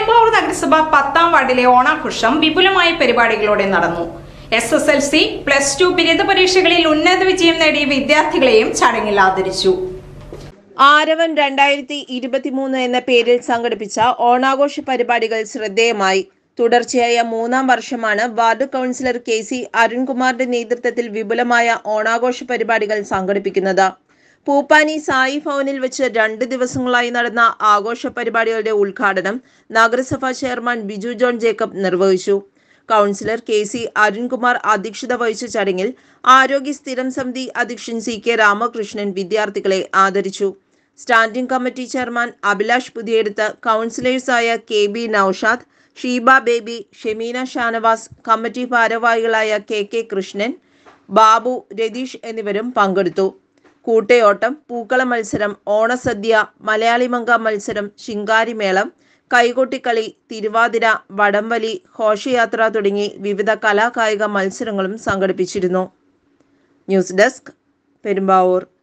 പെരുമ്പാവൂർ നഗരസഭ പത്താം വാർഡിലെ ഓണാഘോഷം വിപുലമായ പരിപാടികളോടെ നടന്നു S S L C plus two ബിരുദ പരീക്ഷകളിൽ ഉന്നത വിജയം നേടിയ വിദ്യാർത്ഥികളെയും ചടങ്ങിൽ ആദരിച്ചു ആരവം രണ്ടായിരത്തി ഇരുപത്തിമൂന്ന് എന്ന പേരിൽ സംഘടിപ്പിച്ച ഓണാഘോഷ പരിപാടികൾ ശ്രദ്ധേയമായി തുടർച്ചയായ മൂന്നാം വർഷമാണ് വാർഡ് കൗൺസിലർ കെ സി അരുൺകുമാറിന്റെ നേതൃത്വത്തിൽ വിപുലമായ ഓണാഘോഷ പരിപാടികൾ സംഘടിപ്പിക്കുന്നത് പൂപ്പാനി സായി ഭവനിൽ വെച്ച് രണ്ട് ദിവസങ്ങളായി നടന്ന ആഘോഷ പരിപാടികളുടെ ഉദ്ഘാടനം നഗരസഭാ ചെയർമാൻ ബിജു ജോൺ ജേക്കബ് നിർവഹിച്ചു കൗൺസിലർ കെ സി അരുൺകുമാർ അധ്യക്ഷത വഹിച്ച ചടങ്ങിൽ ആരോഗ്യ സ്ഥിരം സമിതി അധ്യക്ഷൻ സി കെ രാമകൃഷ്ണൻ വിദ്യാർത്ഥികളെ ആദരിച്ചു standing committee chairman Abhilash Puthiyedath കൗൺസിലേഴ്സായ K B Naushad Sheeba Baby Shemeena Shanavas committee ഭാരവാഹികളായ കെ കെ കൃഷ്ണൻ ബാബു രതീഷ് എന്നിവരും പങ്കെടുത്തു കൂട്ടയോട്ടം പൂക്കള മത്സരം ഓണസദ്യ മലയാളിമങ്ക മത്സരം ശിങ്കാരിമേളം കൈകൊട്ടിക്കളി തിരുവാതിര വടംവലി ഘോഷയാത്ര തുടങ്ങി വിവിധ കലാകായിക മത്സരങ്ങളും സംഘടിപ്പിച്ചിരുന്നു ന്യൂസ് ഡെസ്ക് പെരുമ്പാവൂർ